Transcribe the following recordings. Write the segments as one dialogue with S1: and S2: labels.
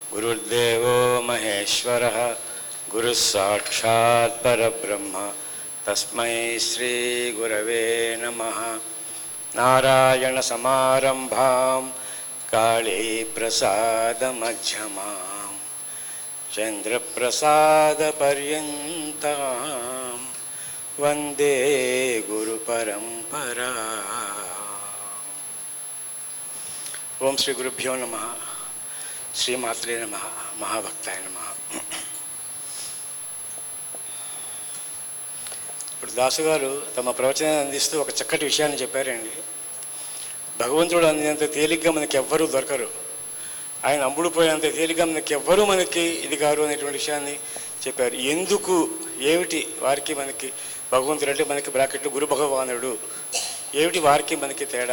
S1: गुरुर्देवो महेश्वरः गुरुः साक्षात् परब्रह्म तस्मै श्रीगुरवे नमः नारायणसमारम्भां कालीप्रसादमध्यमाम् चन्द्रप्रसादपर्यन्तां वन्दे गुरुपरम्परा ఓం శ్రీ గురుభ్యో నమ శ్రీమాత్రే నమ మహాభక్తాయ నమ ఇప్పుడు దాసు గారు తమ ప్రవచనాన్ని అందిస్తూ ఒక చక్కటి విషయాన్ని చెప్పారండి భగవంతుడు అందినంత తేలిగ్గా మనకి ఎవ్వరూ దొరకరు ఆయన అమ్ముడు పోయినంత తేలిగ్గా మనకి ఎవ్వరూ మనకి ఇది కారు అనేటువంటి విషయాన్ని చెప్పారు ఎందుకు ఏమిటి వారికి మనకి భగవంతుడు అంటే మనకి బ్రాకెట్లు గురు భగవానుడు ఏమిటి వారికి మనకి తేడా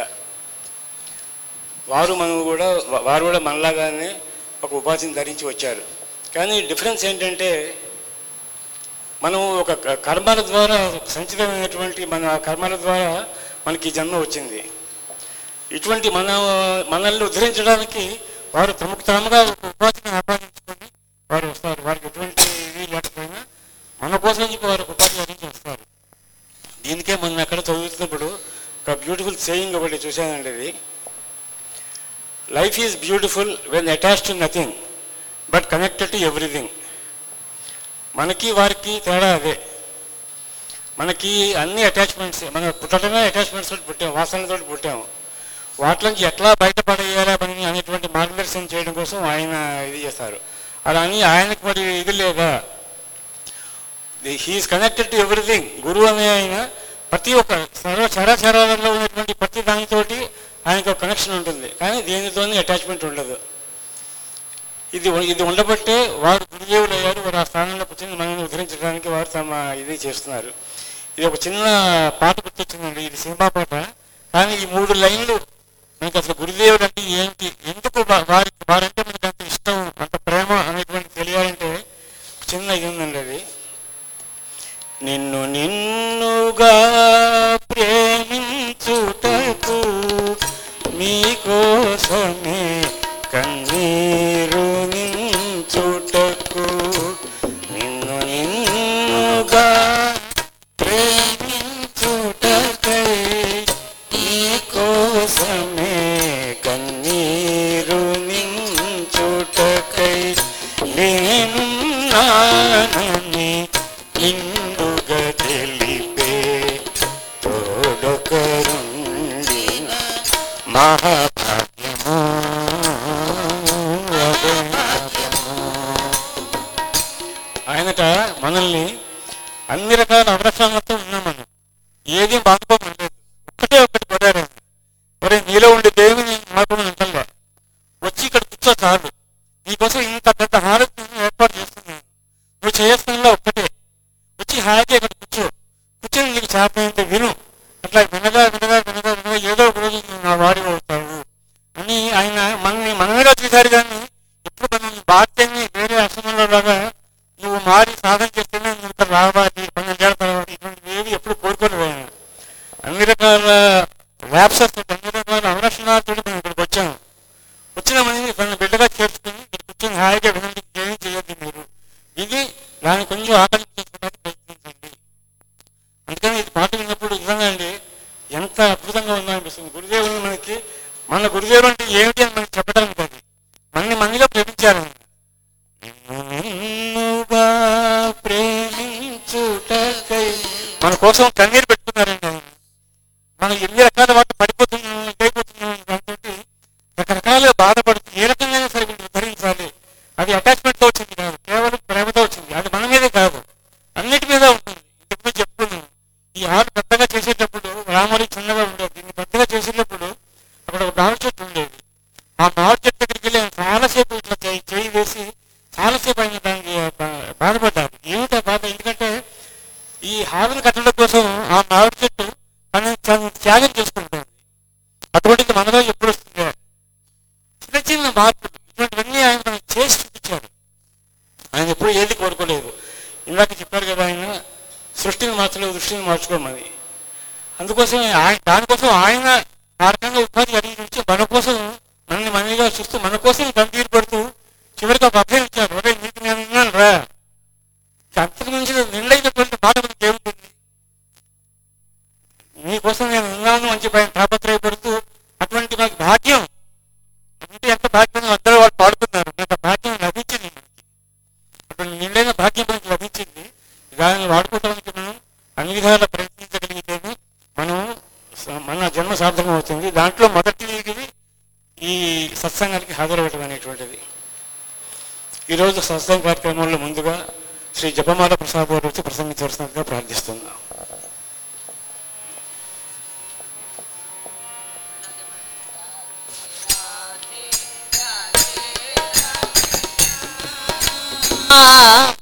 S1: వారు మనం కూడా వా- వారు కూడా మనలాగానే ఒక ఉపాధిని ధరించి వచ్చారు కానీ డిఫరెన్స్ ఏంటంటే మనం ఒక క- కర్మల ద్వారా సంచితమైనటువంటి మన కర్మల ద్వారా మనకి ఈ జన్మ వచ్చింది ఇటువంటి మన మనల్ని ఉద్ధరించడానికి వారు తమకు తాముగా ఒక ఉపాధిని ఆపాదించుకొని వారు వస్తారు వారికి ఎటువంటి ఇది లేకపోయినా మన కోసం చెప్పి వారు ఒక ఉపాధి ధరించి వస్తారు దీనికే మనం అక్కడ చదువుతున్నప్పుడు ఒక బ్యూటిఫుల్ సేయింగ్ ఒకటి చూశానండి ఇది life is beautiful when attach to nothing but connected to everything మనకి వారికి తేడా అదే మనకి అన్ని అటాచ్మెంట్స్ మన పుట్టడమే అటాచ్మెంట్స్ తోటి పుట్టాం వాసనలతో పుట్టాము వాటిలోంచి ఎట్లా బయటపడేయాలా అని అనేటువంటి మార్గదర్శనం చేయడం కోసం ఆయన ఇది చేస్తారు అలా అని ఆయనకు మరి ఇది లేదా హీఈస్ కనెక్టెడ్ టు ఎవ్రీథింగ్ గురువు అనే ఆయన ప్రతి ఒక్క సర్వ చరాచరాలలో ఉన్నటువంటి ప్రతి దానితోటి ఆయనకు ఒక కనెక్షన్ ఉంటుంది కానీ దేనితోని అటాచ్మెంట్ ఉండదు ఇది ఇది ఉండబట్టే వారు గురుదేవులు అయ్యారు వారు ఆ స్థానంలో కూర్చొని మనల్ని ఉద్ధరించడానికి వారు తమ ఇది చేస్తున్నారు ఇది ఒక చిన్న పాట గుర్తొచ్చిందండి ఇది సినిమా పాట కానీ ఈ మూడు లైన్లు మనకి అసలు గురుదేవుడు అంటే ఏంటి ఎందుకు వా- వారికి వారంటే మనకి అంత ఇష్టం అంత ప్రేమ అనేటువంటి తెలియాలంటే ఒక చిన్న ఇది ఉందండి అది నిన్ను నిన్నుగా ప్రేమించుటకు మీకోసమే కన్నీరు నించుటకు నిన్ను నిన్నుగా ప్రేమించుటకై మీకోసమే కన్నీరు నించుటకై నేను నానని ఇందుగా తెలిపే తోడొకరుండిన మహాభాగ్యము అదే భాగ్యము. ఆయనట మనల్ని అన్ని రకాల అవరక్షణలతో ఉన్నాం మనం ఏది బాధపోమలేదు ఒక్కటే ఒక్కటి పడారు మరి నీలో ఉండే దేవుని మార్పమని అంటలే వచ్చి ఇక్కడ కూర్చో చాలు నీకోసం ఇంత పెద్ద హారతి ఏర్పాటు చేస్తున్నాను నువ్వు చేస్తున్నా ఒక్కటే వచ్చి హాయిగా ఇక్కడ కూర్చో కూర్చొని నీకు చేత విను అట్లా వినగా వినగా వినగా వినగా ఏదో ఒక రోజు నువ్వు నా వాడి అవుతావు అని ఆయన మనల్ని మనమేగా చూశారు కానీ ఎప్పుడు మనల్ని బాధ్యతని వేరే ఆశ్రమంలో లాగా నువ్వు మారి సాధన చేస్తేనే నువ్వు ఇక్కడ రావాలి పన్నెండేళ్ల తర్వాత ఇటువంటి ఏవి ఎప్పుడు కోరుకోలేదు ఆయన అన్ని రకాల ల్యాబ్సెస్ అన్ని రకాల అవరక్షణాలతో మనం ఇక్కడికి వచ్చాము వచ్చిన మనని తన బిడ్డగా చేర్చుకుని ఇక్కడ కూర్చొని హాయిగా వినండి ఏం చేయొద్దు మీరు ఇది దాన్ని కొంచెం ఆకలించుకోవడానికి ప్రయత్నించండి అందుకని ఇది పాట విన్నప్పుడు నిజంగా అండి ఎంత అద్భుతంగా ఉందో అనిపిస్తుంది గురుదేవుని మనకి మన గురుదేవుడు అంటే ఏమిటి అని మనకి చెప్పడానికి కాదు మనని మనగా ప్రేమించారు ఆయన. నిన్నుగా ప్రేమించుటకై మన కోసం కన్నీరు పెట్టుకున్నారండి ఆయన మనం ఎన్ని రకాల వాటి పడిపోతున్నాం ఇదైపోతున్నాం దాంతో రకరకాలుగా బాధపడుతుంది ఏ రకంగా సరే వీటిని భరించాలి అది అటాచ్మెంట్తో వచ్చింది కాదు కేవలం ప్రేమతో వచ్చింది అది మన మీదే కాదు అన్నిటి మీద ఉంటుంది ఎప్పుడు చెప్పుకున్నాం ఈ ఆరు పెద్దగా చేసేటప్పుడు రామరి చిన్నగా ఉండేది దీన్ని పెద్దగా చేసేటప్పుడు అక్కడ ఒక మామిడి చెట్టు ఉండేది ఆ మామిడి చెట్టు దగ్గరికి వెళ్ళి ఆయన చాలాసేపు ఇట్లా చేయి చేయి వేసి చాలాసేపు ఆయన దానికి బా- బాధపడ్డారు ఏమిటా బాధ ఎందుకంటే ఈ హావిని కట్టడం కోసం ఆ మామిడి చెట్టు మనం తను త్యాగం చేసుకుంటుంది అటువంటిది మనలో ఎప్పుడు వస్తుంది చిన్న చిన్న మార్పులు ఇటువంటివన్నీ ఆయన మనకు చేసి చూపించాడు ఆయన ఎప్పుడు ఏది కోరుకోలేదు ఇందాక చెప్పారు కదా ఆయన సృష్టిని మార్చలేదు దృష్టిని మార్చుకోమని అందుకోసం ఆయన దానికోసం ఆయన ఆ రకంగా ఉపాధి కలిగించి మన కోసం మనల్ని మనగా చూస్తూ మన కోసం కన్నీరు పడుతూ చివరికి ఒక అభయం ఇచ్చారు ఒరే నీకు నేను ఉన్నాను రా అంతకు మించిన నిండైనటువంటి బాధ మనకి ఏముంటుంది నీకోసం నేను ఉన్నాను అని చెప్పి ఆయన తాపత్రయపడుతూ అటువంటి నాకు భాగ్యం అంటే ఎంత భాగ్యం అందరూ వాళ్ళు పాడుతున్నారు నాకు ఆ భాగ్యం లభించింది మనకి అటువంటి నిండైన భాగ్యం మనకి లభించింది దాన్ని వాడుకోవడానికి మనం అన్ని విధాలా ప్రయత్నించగలిగితేనే మనం స- మన జన్మ సార్థకం అవుతుంది దాంట్లో మొదటిది ఈ సత్సంగానికి హాజరవ్వటం అనేటువంటిది ఈరోజు సత్సంగ కార్యక్రమంలో ముందుగా శ్రీ జపమాల ప్రసాద్ గారు వచ్చి ప్రసంగించవలసినట్టుగా ప్రార్థిస్తున్నాం
S2: ఆ